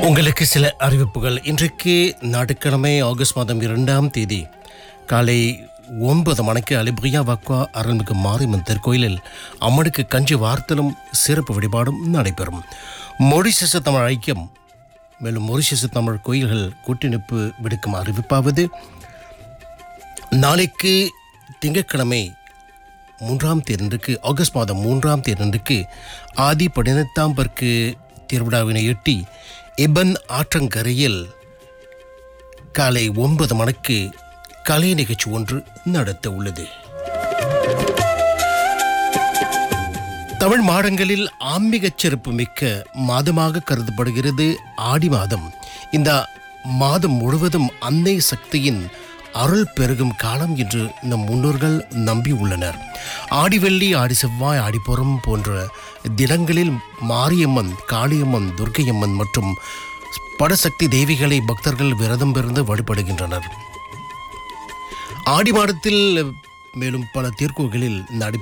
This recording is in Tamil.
உங்களுக்கு சில அறிவிப்புகள் இன்றைக்கு ஞாயிற்றுக்கிழமை ஆகஸ்ட் மாதம் இரண்டாம் தேதி காலை ஒன்பது மணிக்கு அலிபிரியா வக்வா அருள்மிகு மாரியம்மன் திருக்கோயிலில் அம்மனுக்கு கஞ்சி வார்த்தலும் சிறப்பு வழிபாடும் நடைபெறும் மொரிசச தமிழ் ஐக்கியம் மேலும் மொரிசச தமிழ் கோயில்கள் கூட்டணிப்பு விடுக்கும் அறிவிப்பாவது நாளைக்கு திங்கட்கிழமை மூன்றாம் தேதிக்கு ஆகஸ்ட் மாதம் மூன்றாம் தேதிக்கு ஆதி பதினெட்டாம் பருக்கு திருவிழாவினையொட்டி இபன் ஆற்றங்கரையில் காலை ஒன்பது மணிக்கு கலை நிகழ்ச்சி ஒன்று நடத்த உள்ளது தமிழ் மாதங்களில் ஆன்மீகச் சிறப்பு மிக்க மாதமாக கருதப்படுகிறது ஆடி மாதம் இந்த மாதம் முழுவதும் அன்னை சக்தியின் அருள் பெருகும் காலம் என்று நம் முன்னோர்கள் நம்பியுள்ளனர் ஆடிவெள்ளி ஆடி செவ்வாய் ஆடிப்புறம் போன்ற தினங்களில் மாரியம்மன் காளியம்மன் துர்க்கையம்மன் மற்றும் படசக்தி தேவிகளை பக்தர்கள் விரதம் இருந்து வழிபடுகின்றனர் ஆடி மாதத்தில் மேலும் பல தீர்க்கோகளில் நடை